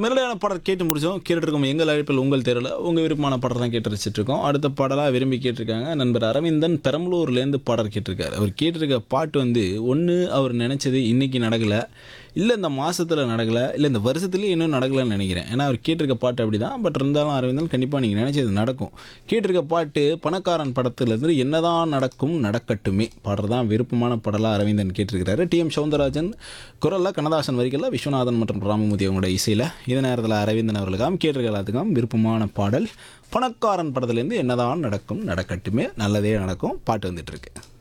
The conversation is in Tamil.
மெலடியான பாடல் கேட்டு முடிச்சோம் கேட்டுருக்கோம் எங்கள் அழைப்பில் உங்கள் தேர்வில் உங்கள் விருப்பமான பாடல் தான் கேட்டு ரசிச்சிட்டு இருக்கோம் அடுத்த பாடலாக விரும்பி கேட்டிருக்காங்க நண்பர் அரவிந்தன் பெரம்பலூர்லேருந்து பாடல் கேட்டிருக்காரு அவர் கேட்டிருக்க பாட்டு வந்து ஒன்று அவர் நினச்சது இன்னைக்கு நடக்கலை இல்லை இந்த மாதத்தில் நடக்கலை இல்லை இந்த வருஷத்துலேயே இன்னும் நடக்கலைன்னு நினைக்கிறேன் ஏன்னா அவர் கேட்டிருக்க பாட்டு அப்படி தான் பட் இருந்தாலும் அரவிந்தன் கண்டிப்பாக நீங்கள் நினச்சது நடக்கும் கேட்டிருக்க பாட்டு பணக்காரன் படத்துலேருந்து என்னதான் நடக்கும் நடக்கட்டுமே பாடுறது தான் விருப்பமான பாடலாக அரவிந்தன் கேட்டிருக்கிறாரு டிஎம் சவுந்தரராஜன் குரலில் கண்ணதாசன் வரிகளில் விஸ்வநாதன் மற்றும் ராமமூர்த்தி அவங்களோட இசையில் இந்த நேரத்தில் அரவிந்தன் அவர்களுக்காம் கேட்டிருக்க எல்லாத்துக்கும் விருப்பமான பாடல் பணக்காரன் படத்துலேருந்து என்னதான் நடக்கும் நடக்கட்டுமே நல்லதே நடக்கும் பாட்டு வந்துட்டு இருக்கு